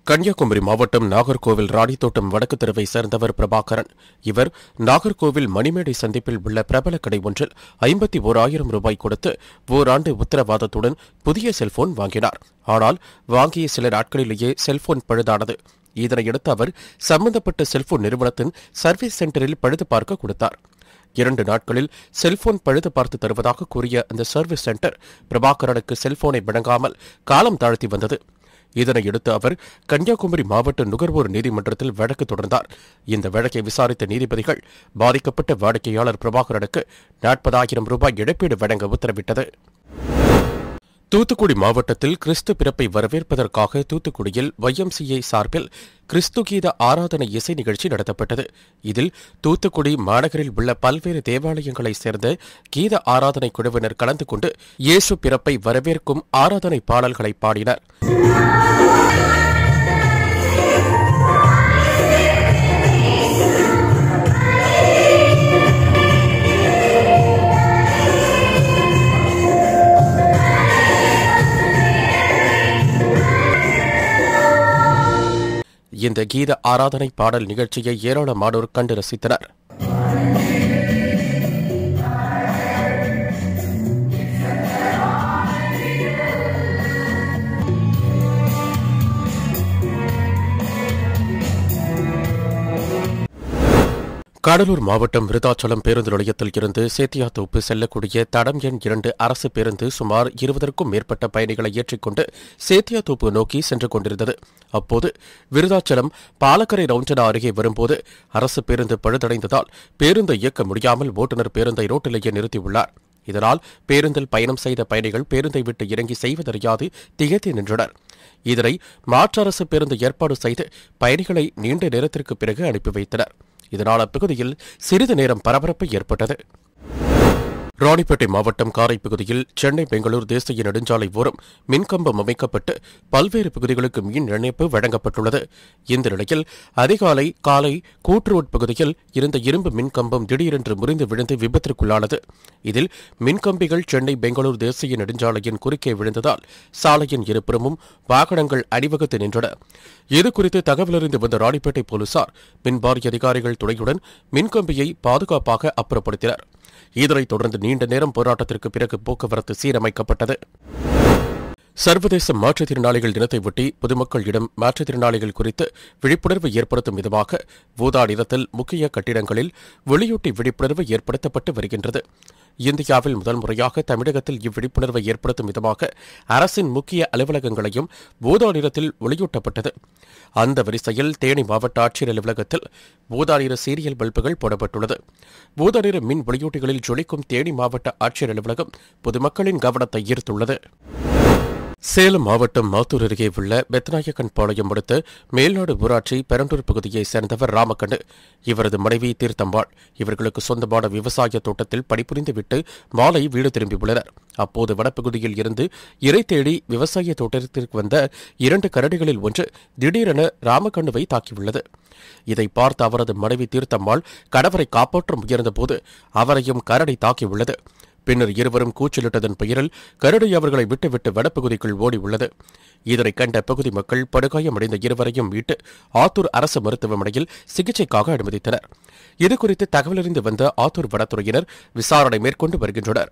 கன்னியாகுமரி மாவட்டம் நாகர்கோவில் ராணித்தோட்டம் வடக்கு தெருவை சேர்ந்தவர் பிரபாகரன் இவர் நாகர்கோவில் மணிமேடை சந்திப்பில் உள்ள பிரபல கடை ஒன்றில் ஐம்பத்தி ஓர் ஆயிரம் ரூபாய் கொடுத்து ஓராண்டு உத்தரவாதத்துடன் புதிய செல்போன் வாங்கினார் ஆனால் வாங்கிய சில நாட்களிலேயே செல்போன் பழுதானது இதனையடுத்து அவர் சம்பந்தப்பட்ட செல்போன் நிறுவனத்தின் சர்வீஸ் சென்டரில் பழுது பார்க்க கொடுத்தார் இரண்டு நாட்களில் செல்போன் பழுது பார்த்து தருவதாக கூறிய அந்த சர்வீஸ் சென்டர் பிரபாகரனுக்கு செல்போனை வழங்காமல் காலம் தாழ்த்தி வந்தது இதனையடுத்து அவர் கன்னியாகுமரி மாவட்ட நுகர்வோர் நீதிமன்றத்தில் வழக்கு தொடர்ந்தார் இந்த வழக்கை விசாரித்த நீதிபதிகள் பாதிக்கப்பட்ட வாடிக்கையாளர் பிரபாகரனுக்கு நாற்பதாயிரம் ரூபாய் இழப்பீடு வழங்க உத்தரவிட்டது தூத்துக்குடி மாவட்டத்தில் கிறிஸ்து பிறப்பை வரவேற்பதற்காக தூத்துக்குடியில் ஒய்எம்சிஏ சார்பில் கிறிஸ்து கீத ஆராதனை இசை நிகழ்ச்சி நடத்தப்பட்டது இதில் தூத்துக்குடி மாநகரில் உள்ள பல்வேறு தேவாலயங்களைச் சேர்ந்த கீத ஆராதனை குழுவினர் கலந்து கொண்டு இயேசு பிறப்பை வரவேற்கும் ஆராதனை பாடல்களை பாடினர் இந்த கீத ஆராதனை பாடல் நிகழ்ச்சியை ஏராளமானோர் கண்டு ரசித்தனர் கடலூர் மாவட்டம் விருதாச்சலம் பேருந்து நிலையத்தில் இருந்து சேத்தியாத்தோப்பு செல்லக்கூடிய தடம் எண் இரண்டு அரசு பேருந்து சுமார் இருபதற்கும் மேற்பட்ட பயணிகளை ஏற்றிக்கொண்டு சேத்தியாத்தோப்பு நோக்கி சென்று கொண்டிருந்தது அப்போது விருதாச்சலம் பாலக்கரை ரவுண்டனா அருகே வரும்போது அரசு பேருந்து பழுதடைந்ததால் பேருந்தை இயக்க முடியாமல் ஓட்டுநர் பேருந்தை ரோட்டிலேயே நிறுத்தியுள்ளார் இதனால் பேருந்தில் பயணம் செய்த பயணிகள் பேருந்தை விட்டு இறங்கி செய்வதறியாது திகைத்து நின்றனர் இதனை மாற்று அரசு பேருந்து ஏற்பாடு செய்து பயணிகளை நீண்ட நேரத்திற்கு பிறகு அனுப்பி வைத்தனர் இதனால் அப்பகுதியில் சிறிது நேரம் பரபரப்பு ஏற்பட்டது ராணிப்பேட்டை மாவட்டம் காரை பகுதியில் சென்னை பெங்களூர் தேசிய நெடுஞ்சாலை ஓரம் மின்கம்பம் அமைக்கப்பட்டு பல்வேறு பகுதிகளுக்கு மின் இணைப்பு வழங்கப்பட்டுள்ளது இந்த நிலையில் அதிகாலை காலை கூட்டுரோட் பகுதியில் இருந்த இரும்பு மின்கம்பம் திடீரென்று முறிந்து விழுந்து விபத்திற்குள்ளானது இதில் மின்கம்பிகள் சென்னை பெங்களூர் தேசிய நெடுஞ்சாலையின் குறுக்கே விழுந்ததால் சாலையின் இருபுறமும் வாகனங்கள் அணிவகுத்து நின்றன இதுகுறித்து தகவல் அறிந்து வந்த ராணிப்பேட்டை போலீசார் மின்வாரிய அதிகாரிகள் துணையுடன் மின்கம்பியை பாதுகாப்பாக அப்புறப்படுத்தினர் இதனைத் தொடர்ந்து நீண்ட நேரம் போராட்டத்திற்கு பிறகு போக்குவரத்து சீரமைக்கப்பட்டது சர்வதேச மாற்றுத்திறனாளிகள் தினத்தையொட்டி பொதுமக்களிடம் மாற்றுத்திறனாளிகள் குறித்து விழிப்புணர்வு ஏற்படுத்தும் விதமாக ஊதா நிறத்தில் முக்கிய கட்டிடங்களில் ஒளியூட்டி விழிப்புணர்வு ஏற்படுத்தப்பட்டு வருகின்றது இந்தியாவில் முதல் முறையாக தமிழகத்தில் இவ்விழிப்புணர்வை ஏற்படுத்தும் விதமாக அரசின் முக்கிய அலுவலகங்களையும் ஊதா நிறத்தில் ஒளியூட்டப்பட்டது அந்த வரிசையில் தேனி மாவட்ட ஆட்சியர் அலுவலகத்தில் ஊதா நிற சீரியல் பல்புகள் போடப்பட்டுள்ளது ஊதா நிற மின் ஒளியூட்டிகளில் ஜொலிக்கும் தேனி மாவட்ட ஆட்சியர் அலுவலகம் பொதுமக்களின் கவனத்தை ஈர்த்துள்ளது சேலம் மாவட்டம் மாத்தூர் அருகே உள்ள பெத்தநாயக்கன் பாளையம் அடுத்த மேல்நாடு ஊராட்சி பெரண்டூர் பகுதியைச் சேர்ந்தவர் ராமக்கண்ணு இவரது மனைவி தீர்த்தம்பாள் இவர்களுக்கு சொந்தமான விவசாய தோட்டத்தில் பணிபுரிந்துவிட்டு மாலை வீடு திரும்பியுள்ளனர் அப்போது வடப்பகுதியில் இருந்து இறை தேடி விவசாய தோட்டத்திற்கு வந்த இரண்டு கரடிகளில் ஒன்று திடீரென ராமக்கண்ணுவை தாக்கியுள்ளது இதை பார்த்த அவரது மனைவி தீர்த்தம்மாள் கணவரை காப்பாற்ற முயன்றபோது அவரையும் கரடி தாக்கியுள்ளது பின்னர் இருவரும் கூச்சலிட்டதன் பெயரில் கரடி அவர்களை விட்டுவிட்டு வடப்பகுதிக்குள் ஓடி உள்ளது இதனை கண்ட பகுதி மக்கள் படுகாயமடைந்த இருவரையும் மீட்டு ஆத்தூர் அரசு மருத்துவமனையில் சிகிச்சைக்காக அனுமதித்தனர் இதுகுறித்து தகவலறிந்து வந்த ஆத்தூர் வனத்துறையினர் விசாரணை மேற்கொண்டு வருகின்றனர்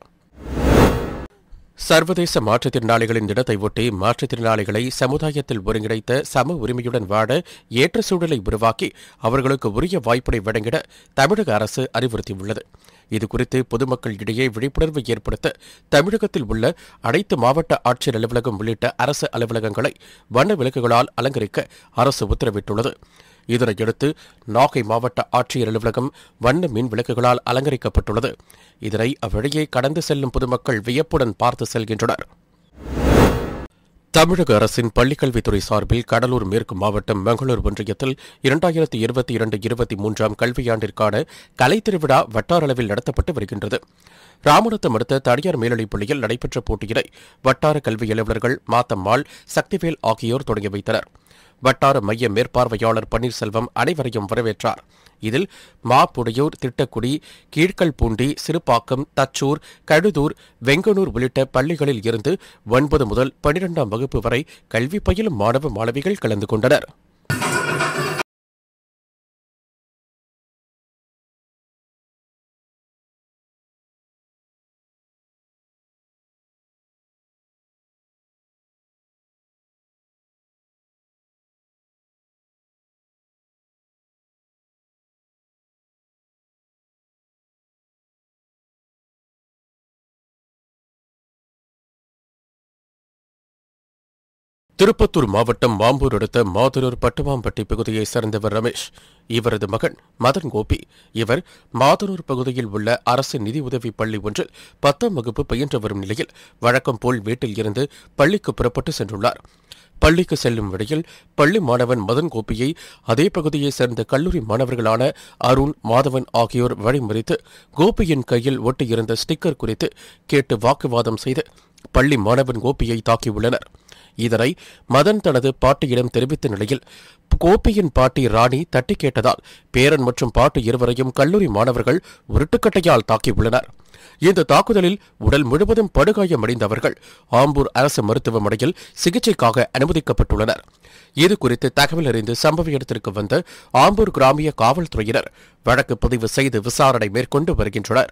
சர்வதேச மாற்றுத்திறனாளிகளின் தினத்தை ஒட்டி மாற்றுத்திறனாளிகளை சமுதாயத்தில் ஒருங்கிணைத்த சம உரிமையுடன் வாழ ஏற்ற சூழலை உருவாக்கி அவர்களுக்கு உரிய வாய்ப்பினை வழங்கிட தமிழக அரசு அறிவுறுத்தியுள்ளது இதுகுறித்து பொதுமக்கள் இடையே விழிப்புணர்வு ஏற்படுத்த தமிழகத்தில் உள்ள அனைத்து மாவட்ட ஆட்சியர் அலுவலகம் உள்ளிட்ட அரசு அலுவலகங்களை வண்ண விளக்குகளால் அலங்கரிக்க அரசு உத்தரவிட்டுள்ளது இதனையடுத்து நாகை மாவட்ட ஆட்சியர் அலுவலகம் வண்ண மின் விளக்குகளால் அலங்கரிக்கப்பட்டுள்ளது இதனை அவ்வழியே கடந்து செல்லும் பொதுமக்கள் வியப்புடன் பார்த்து செல்கின்றனர் தமிழக அரசின் பள்ளிக்கல்வித்துறை சார்பில் கடலூர் மேற்கு மாவட்டம் மங்களூர் ஒன்றியத்தில் இரண்டாயிரத்தி இருபத்தி இரண்டு இருபத்தி மூன்றாம் கல்வியாண்டிற்கான கலை திருவிழா வட்டார அளவில் நடத்தப்பட்டு வருகின்றது ராமநாதம் அடுத்த தனியார் மேல்நிலைப் பள்ளியில் நடைபெற்ற போட்டியினை வட்டார கல்வி அலுவலர்கள் மாத்தம்மாள் சக்திவேல் ஆகியோர் தொடங்கி வைத்தனர் வட்டார மைய மேற்பார்வையாளர் பன்னீர்செல்வம் அனைவரையும் வரவேற்றார் இதில் மாப்புடையூர் திட்டக்குடி கீழ்கல்பூண்டி சிறுபாக்கம் தச்சூர் கழுதூர் வெங்கனூர் உள்ளிட்ட பள்ளிகளில் இருந்து ஒன்பது முதல் பனிரெண்டாம் வகுப்பு வரை கல்வி பயிலும் மாணவ மாணவிகள் கலந்து கொண்டனர் திருப்பத்தூர் மாவட்டம் மாம்பூர் அடுத்த மாதுரூர் பட்டுவாம்பட்டி பகுதியைச் சேர்ந்தவர் ரமேஷ் இவரது மகன் மதன் கோபி இவர் மாதுரூர் பகுதியில் உள்ள அரசு நிதியுதவி பள்ளி ஒன்றில் பத்தாம் வகுப்பு பயின்று வரும் நிலையில் வழக்கம் போல் வீட்டில் இருந்து பள்ளிக்கு புறப்பட்டு சென்றுள்ளார் பள்ளிக்கு செல்லும் வழியில் பள்ளி மாணவன் மதன் கோபியை அதே பகுதியைச் சேர்ந்த கல்லூரி மாணவர்களான அருண் மாதவன் ஆகியோர் வழிமறித்து கோபியின் கையில் ஒட்டியிருந்த ஸ்டிக்கர் குறித்து கேட்டு வாக்குவாதம் செய்து பள்ளி மாணவன் கோபியை தாக்கியுள்ளனர் இதனை மதன் தனது பாட்டியிடம் தெரிவித்த நிலையில் கோபியின் பாட்டி ராணி தட்டி கேட்டதால் பேரன் மற்றும் பாட்டி இருவரையும் கல்லூரி மாணவர்கள் உருட்டுக்கட்டையால் தாக்கியுள்ளனர் இந்த தாக்குதலில் உடல் முழுவதும் படுகாயமடைந்த அவர்கள் ஆம்பூர் அரசு மருத்துவமனையில் சிகிச்சைக்காக அனுமதிக்கப்பட்டுள்ளனர் இது குறித்து தகவல் அறிந்து சம்பவ இடத்திற்கு வந்த ஆம்பூர் கிராமிய காவல்துறையினர் வழக்கு பதிவு செய்து விசாரணை மேற்கொண்டு வருகின்றனர்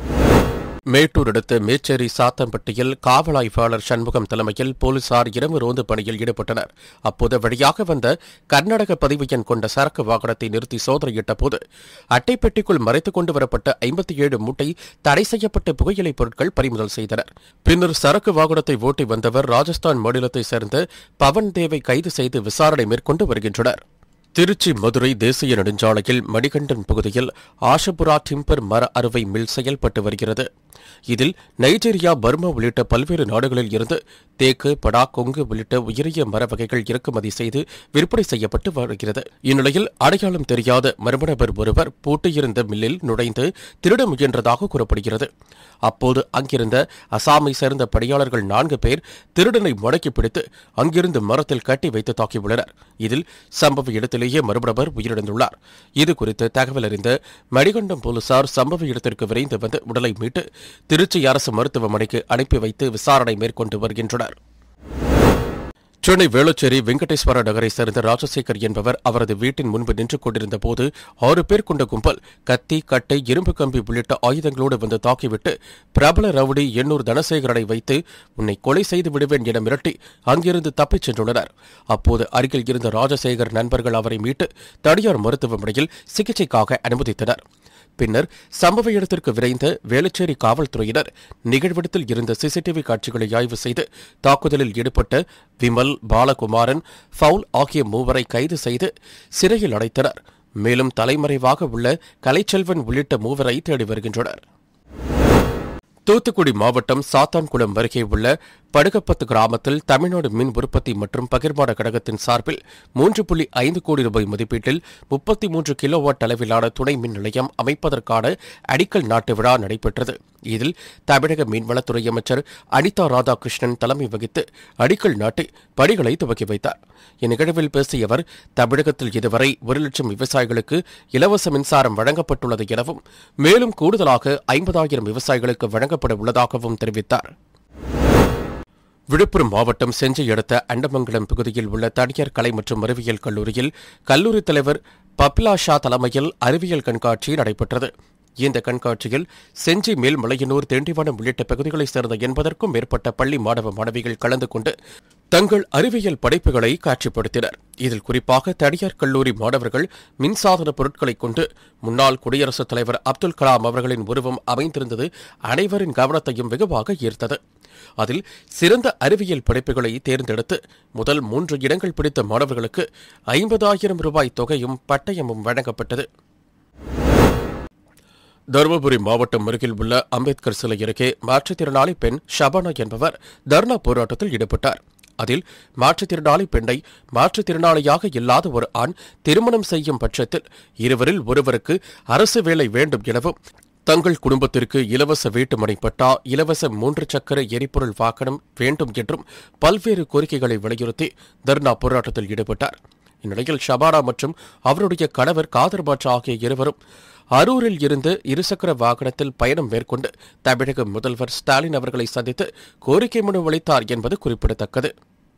மேட்டூர் அடுத்த மேச்சேரி சாத்தம்பட்டியில் காவல் ஆய்வாளர் சண்முகம் தலைமையில் போலீசார் இரவு ரோந்து பணியில் ஈடுபட்டனர் அப்போது வழியாக வந்த கர்நாடக பதிவு எண் கொண்ட சரக்கு வாகனத்தை நிறுத்தி சோதனையிட்ட போது அட்டைப்பெட்டிக்குள் மறைத்துக் கொண்டு வரப்பட்ட ஐம்பத்தி ஏழு மூட்டை தடை செய்யப்பட்ட புகையிலைப் பொருட்கள் பறிமுதல் செய்தனர் பின்னர் சரக்கு வாகனத்தை ஓட்டி வந்தவர் ராஜஸ்தான் மாநிலத்தைச் சேர்ந்த பவன் தேவை கைது செய்து விசாரணை மேற்கொண்டு வருகின்றனர் திருச்சி மதுரை தேசிய நெடுஞ்சாலையில் மணிகண்டன் பகுதியில் ஆஷபுரா டிம்பர் மர அறுவை மில் செயல்பட்டு வருகிறது இதில் நைஜீரியா பர்மா உள்ளிட்ட பல்வேறு நாடுகளில் இருந்து தேக்கு படா கொங்கு உள்ளிட்ட உயரிய மர வகைகள் இறக்குமதி செய்து விற்பனை செய்யப்பட்டு வருகிறது இந்நிலையில் அடையாளம் தெரியாத மர்ம நபர் ஒருவர் பூட்டியிருந்த மில்லில் நுழைந்து திருட முயன்றதாக கூறப்படுகிறது அப்போது அங்கிருந்த அசாமை சேர்ந்த பணியாளர்கள் நான்கு பேர் திருடனை முடக்கி பிடித்து அங்கிருந்து மரத்தில் கட்டி வைத்து தாக்கியுள்ளனர் இதில் சம்பவ இடத்திலேயே மறுநபர் உயிரிழந்துள்ளார் இது குறித்து தகவல் அறிந்த மணிகண்டம் போலீசார் சம்பவ இடத்திற்கு விரைந்து வந்து உடலை மீட்டு திருச்சி அரசு மருத்துவமனைக்கு அனுப்பி வைத்து விசாரணை மேற்கொண்டு வருகின்றனர் சென்னை வேளச்சேரி வெங்கடேஸ்வர நகரைச் சேர்ந்த ராஜசேகர் என்பவர் அவரது வீட்டின் முன்பு நின்று கொண்டிருந்த போது ஆறு பேர் கொண்ட கும்பல் கத்தி கட்டை இரும்பு கம்பி உள்ளிட்ட ஆயுதங்களோடு வந்து தாக்கிவிட்டு பிரபல ரவுடி எண்ணூர் தனசேகரனை வைத்து உன்னை கொலை செய்து விடுவேன் என மிரட்டி அங்கிருந்து தப்பிச் சென்றுள்ளனர் அப்போது அருகில் இருந்த ராஜசேகர் நண்பர்கள் அவரை மீட்டு தனியார் மருத்துவமனையில் சிகிச்சைக்காக அனுமதித்தனர் பின்னர் சம்பவ இடத்திற்கு விரைந்த வேளச்சேரி காவல்துறையினர் நிகழ்விடத்தில் இருந்த சிசிடிவி காட்சிகளை ஆய்வு செய்து தாக்குதலில் ஈடுபட்ட விமல் பாலகுமாரன் ஃபவுல் ஆகிய மூவரை கைது செய்து சிறையில் அடைத்தனர் மேலும் தலைமறைவாக உள்ள கலைச்செல்வன் உள்ளிட்ட மூவரை தேடி வருகின்றனர் தூத்துக்குடி மாவட்டம் சாத்தான்குளம் அருகே உள்ள படுகப்பத்து கிராமத்தில் தமிழ்நாடு மின் உற்பத்தி மற்றும் பகிர்மான கழகத்தின் சார்பில் மூன்று புள்ளி ஐந்து கோடி ரூபாய் மதிப்பீட்டில் முப்பத்தி மூன்று கிலோவாட் அளவிலான துணை மின் நிலையம் அமைப்பதற்கான அடிக்கல் நாட்டு விழா நடைபெற்றது இதில் தமிழக மீன்வளத்துறை அமைச்சர் அனிதா ராதாகிருஷ்ணன் தலைமை வகித்து அடிக்கல் நாட்டி பணிகளை துவக்கி வைத்தார் இந்நிகழ்வில் பேசிய அவர் தமிழகத்தில் இதுவரை ஒரு லட்சம் விவசாயிகளுக்கு இலவச மின்சாரம் வழங்கப்பட்டுள்ளது எனவும் மேலும் கூடுதலாக ஐம்பதாயிரம் விவசாயிகளுக்கு வழங்கப்பட உள்ளதாகவும் தெரிவித்தார் விழுப்புரம் மாவட்டம் செஞ்சி அடுத்த அண்டமங்கலம் பகுதியில் உள்ள தனியார் கலை மற்றும் அறிவியல் கல்லூரியில் கல்லூரி தலைவர் பப்லா ஷா தலைமையில் அறிவியல் கண்காட்சி நடைபெற்றது இந்த கண்காட்சியில் செஞ்சி மேல்மலையனூர் திண்டிவனம் உள்ளிட்ட பகுதிகளைச் சேர்ந்த எண்பதற்கும் மேற்பட்ட பள்ளி மாணவ மாணவிகள் கலந்து கொண்டு தங்கள் அறிவியல் படைப்புகளை காட்சிப்படுத்தினர் இதில் குறிப்பாக தனியார் கல்லூரி மாணவர்கள் மின்சாதன பொருட்களைக் கொண்டு முன்னாள் குடியரசுத் தலைவர் அப்துல் கலாம் அவர்களின் உருவம் அமைந்திருந்தது அனைவரின் கவனத்தையும் வெகுவாக ஈர்த்தது அதில் சிறந்த அறிவியல் படைப்புகளை தேர்ந்தெடுத்து முதல் மூன்று இடங்கள் பிடித்த மாணவர்களுக்கு ஐம்பதாயிரம் ரூபாய் தொகையும் பட்டயமும் வழங்கப்பட்டது தருமபுரி மாவட்டம் அருகில் உள்ள அம்பேத்கர் சிலை அருகே மாற்றுத்திறனாளி பெண் ஷபானா என்பவர் தர்ணா போராட்டத்தில் ஈடுபட்டார் அதில் மாற்றுத்திறனாளி பெண்ணை மாற்றுத்திறனாளியாக இல்லாத ஒரு ஆண் திருமணம் செய்யும் பட்சத்தில் இருவரில் ஒருவருக்கு அரசு வேலை வேண்டும் எனவும் தங்கள் குடும்பத்திற்கு இலவச வீட்டுமனை பட்டா இலவச மூன்று சக்கர எரிபொருள் வாகனம் வேண்டும் என்றும் பல்வேறு கோரிக்கைகளை வலியுறுத்தி தர்ணா போராட்டத்தில் ஈடுபட்டார் இந்நிலையில் ஷபானா மற்றும் அவருடைய கணவர் காதர் பாட்சா ஆகிய இருவரும் அரூரில் இருந்து இருசக்கர வாகனத்தில் பயணம் மேற்கொண்டு தமிழக முதல்வர் ஸ்டாலின் அவர்களை சந்தித்து கோரிக்கை மனு அளித்தார் என்பது குறிப்பிடத்தக்கது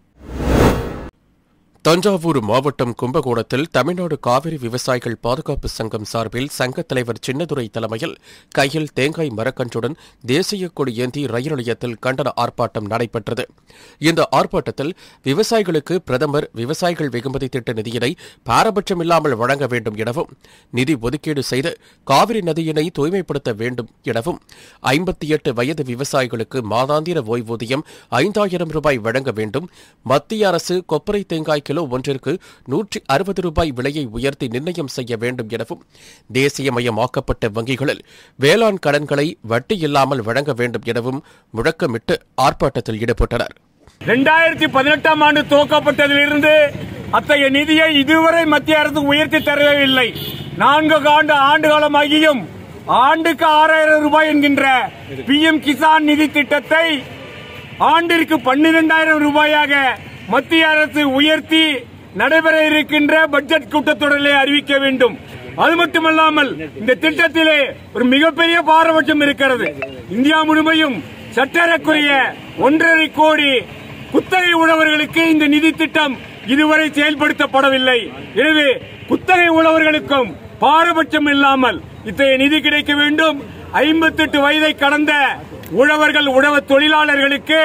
தஞ்சாவூர் மாவட்டம் கும்பகோணத்தில் தமிழ்நாடு காவிரி விவசாயிகள் பாதுகாப்பு சங்கம் சார்பில் சங்கத் தலைவர் சின்னதுரை தலைமையில் கையில் தேங்காய் மரக்கன்றுடன் தேசிய கொடி ஏந்தி ரயில் நிலையத்தில் கண்டன ஆர்ப்பாட்டம் நடைபெற்றது இந்த ஆர்ப்பாட்டத்தில் விவசாயிகளுக்கு பிரதமர் விவசாயிகள் வெகுமதி திட்ட நிதியினை பாரபட்சமில்லாமல் வழங்க வேண்டும் எனவும் நிதி ஒதுக்கீடு செய்து காவிரி நதியினை தூய்மைப்படுத்த வேண்டும் எனவும் ஐம்பத்தி எட்டு வயது விவசாயிகளுக்கு மாதாந்திர ஓய்வூதியம் ஐந்தாயிரம் ரூபாய் வழங்க வேண்டும் மத்திய அரசு கொப்பரை தேங்காய் கிலோ ஒன்றிற்கு நூற்றி அறுபது ரூபாய் விலையை உயர்த்தி நிர்ணயம் செய்ய வேண்டும் எனவும் தேசியமயமாக்கப்பட்ட வங்கிகளில் வேளாண் கடன்களை வட்டி இல்லாமல் வழங்க வேண்டும் எனவும் முழக்கமிட்டு ஆர்ப்பாட்டத்தில் ஈடுபட்டனர் இரண்டாயிரத்தி பதினெட்டாம் ஆண்டு துவக்கப்பட்டதிலிருந்து அத்தகைய நிதியை இதுவரை மத்திய அரசு உயர்த்தி தரவில்லை நான்கு ஆண்டு ஆண்டு காலமாகியும் ஆண்டுக்கு ஆறாயிரம் ரூபாய் என்கின்ற பி எம் கிசான் நிதி திட்டத்தை ஆண்டிற்கு பன்னிரெண்டாயிரம் ரூபாயாக மத்திய அரசு உயர்த்தி நடைபெற இருக்கின்ற பட்ஜெட் கூட்டத்தொடரிலே அறிவிக்க வேண்டும் அது மட்டுமல்லாமல் இந்த திட்டத்திலே ஒரு மிகப்பெரிய பாரபட்சம் இருக்கிறது இந்தியா முழுமையும் சற்றேறக்குரிய ஒன்றரை கோடி குத்தகை உழவர்களுக்கு இந்த நிதி திட்டம் இதுவரை செயல்படுத்தப்படவில்லை எனவே குத்தகை உழவர்களுக்கும் பாரபட்சம் இல்லாமல் இத்தகைய நிதி கிடைக்க வேண்டும் ஐம்பத்தெட்டு வயதை கடந்த உழவர்கள் உழவ தொழிலாளர்களுக்கு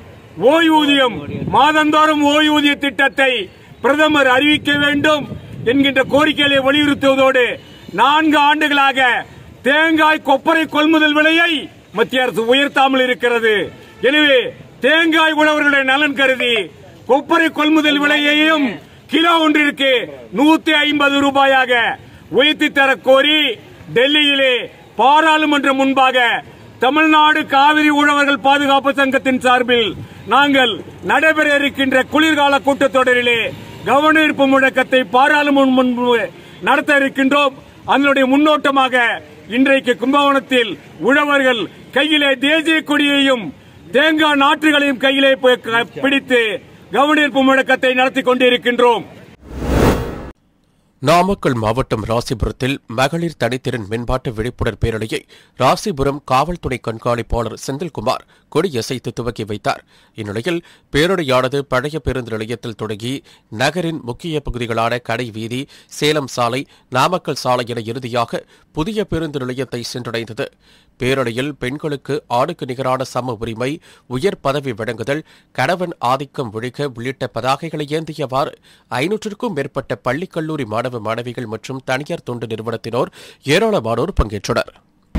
ஓய்வூதியம் மாதந்தோறும் ஓய்வூதிய திட்டத்தை பிரதமர் அறிவிக்க வேண்டும் என்கின்ற கோரிக்கைகளை வலியுறுத்துவதோடு நான்கு ஆண்டுகளாக தேங்காய் கொப்பரை கொள்முதல் விலையை மத்திய அரசு உயர்த்தாமல் இருக்கிறது எனவே தேங்காய் உழவர்களுடைய நலன் கருதி கொப்பரை கொள்முதல் விலையையும் கிலோ ஒன்றிற்கு நூத்தி ஐம்பது ரூபாயாக உயர்த்தி தர கோரி டெல்லியிலே பாராளுமன்றம் முன்பாக தமிழ்நாடு காவிரி உழவர்கள் பாதுகாப்பு சங்கத்தின் சார்பில் நாங்கள் நடைபெற இருக்கின்ற குளிர்கால கூட்டத்தொடரிலே கவனஈர்ப்பு முழக்கத்தை பாராளுமன்றம் முன்பு நடத்த இருக்கின்றோம் அதனுடைய முன்னோட்டமாக இன்றைக்கு கும்பகோணத்தில் உழவர்கள் கையிலே தேசிய கொடியையும் தேங்காய் நாற்றுகளையும் கையிலே பி- பிடித்து கவனஈர்ப்பு முழக்கத்தை நடத்தி கொண்டிருக்கின்றோம் நாமக்கல் மாவட்டம் ராசிபுரத்தில் மகளிர் தனித்திறன் மேம்பாட்டு விழிப்புணர்வு பேரணியை ராசிபுரம் காவல்துறை கண்காணிப்பாளர் செந்தில்குமார் கொடியசைத்து துவக்கி வைத்தார் இந்நிலையில் பேரணியானது பழைய பேருந்து நிலையத்தில் தொடங்கி நகரின் முக்கிய பகுதிகளான கடை வீதி சேலம் சாலை நாமக்கல் சாலை என இறுதியாக புதிய பேருந்து நிலையத்தை சென்றடைந்தது பேரணியில் பெண்களுக்கு ஆணுக்கு நிகரான சம உரிமை உயர் பதவி வழங்குதல் கணவன் ஆதிக்கம் ஒழிக்க உள்ளிட்ட பதாகைகளை ஏந்தியவாறு ஐநூற்றுக்கும் மேற்பட்ட பள்ளி கல்லூரி மாணவ மாணவிகள் மற்றும் தனியார் தொண்டு நிறுவனத்தினோர் ஏராளமானோர் பங்கேற்றனர்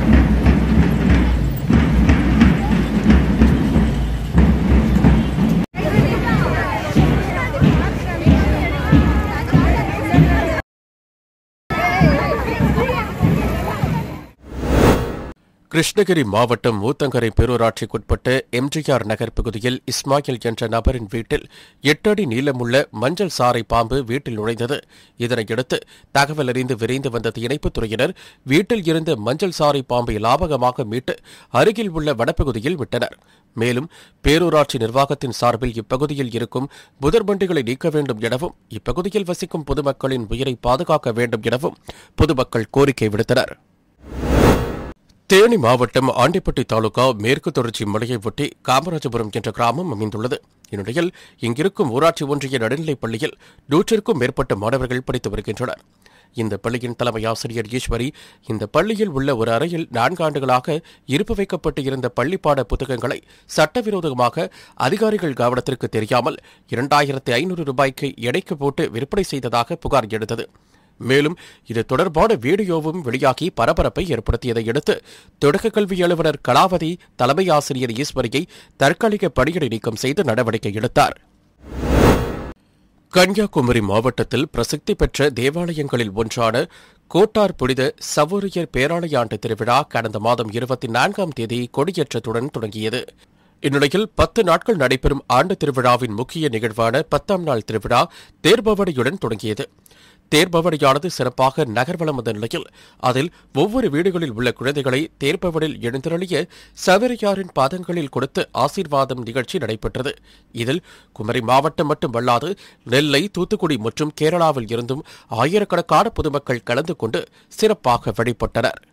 கிருஷ்ணகிரி மாவட்டம் ஊத்தங்கரை பேரூராட்சிக்குட்பட்ட எம்ஜிஆர் நகர் பகுதியில் இஸ்மாயில் என்ற நபரின் வீட்டில் எட்டு அடி நீளமுள்ள மஞ்சள் சாறை பாம்பு வீட்டில் நுழைந்தது இதனையடுத்து தகவல் அறிந்து விரைந்து வந்த தீயணைப்புத் துறையினர் வீட்டில் இருந்த மஞ்சள் சாறை பாம்பை லாபகமாக மீட்டு அருகில் உள்ள வனப்பகுதியில் விட்டனர் மேலும் பேரூராட்சி நிர்வாகத்தின் சார்பில் இப்பகுதியில் இருக்கும் புதர் பண்டிகளை நீக்க வேண்டும் எனவும் இப்பகுதியில் வசிக்கும் பொதுமக்களின் உயிரை பாதுகாக்க வேண்டும் எனவும் பொதுமக்கள் கோரிக்கை விடுத்தனர் தேனி மாவட்டம் ஆண்டிப்பட்டி தாலுகா மேற்கு தொடர்ச்சி மலையை ஒட்டி காமராஜபுரம் என்ற கிராமம் அமைந்துள்ளது இந்நிலையில் இங்கிருக்கும் ஊராட்சி ஒன்றிய நடுநிலைப் பள்ளியில் நூற்றிற்கும் மேற்பட்ட மாணவர்கள் படித்து வருகின்றனர் இந்த பள்ளியின் தலைமை ஆசிரியர் ஈஸ்வரி இந்த பள்ளியில் உள்ள ஒரு அறையில் நான்கு ஆண்டுகளாக இருப்பு வைக்கப்பட்டு இருந்த பள்ளிப்பாட புத்தகங்களை சட்டவிரோதமாக அதிகாரிகள் கவனத்திற்கு தெரியாமல் இரண்டாயிரத்தி ஐநூறு ரூபாய்க்கு எடைக்கு போட்டு விற்பனை செய்ததாக புகார் எழுந்தது மேலும் இது தொடர்பான வீடியோவும் வெளியாகி பரபரப்பை ஏற்படுத்தியதை அடுத்து தொடக்க கல்வி அலுவலர் கலாவதி தலைமை ஆசிரியர் ஈஸ்வரியை தற்காலிக பணியிடை நீக்கம் செய்து நடவடிக்கை எடுத்தார் கன்னியாகுமரி மாவட்டத்தில் பிரசித்தி பெற்ற தேவாலயங்களில் ஒன்றான கோட்டார் புனித சவோரியர் பேராலய ஆண்டு திருவிழா கடந்த மாதம் இருபத்தி நான்காம் தேதி கொடியேற்றத்துடன் தொடங்கியது இந்நிலையில் பத்து நாட்கள் நடைபெறும் ஆண்டு திருவிழாவின் முக்கிய நிகழ்வான பத்தாம் நாள் திருவிழா தேர்பவடியுடன் தொடங்கியது தேர்பவடியானது சிறப்பாக நகர்வலம் வந்த நிலையில் அதில் ஒவ்வொரு வீடுகளில் உள்ள குழந்தைகளை தேர்பவடில் எழுந்தருளிய சவரியாரின் பாதங்களில் கொடுத்து ஆசீர்வாதம் நிகழ்ச்சி நடைபெற்றது இதில் குமரி மாவட்டம் மட்டுமல்லாது நெல்லை தூத்துக்குடி மற்றும் கேரளாவில் இருந்தும் ஆயிரக்கணக்கான பொதுமக்கள் கலந்து கொண்டு சிறப்பாக வழிபட்டனர்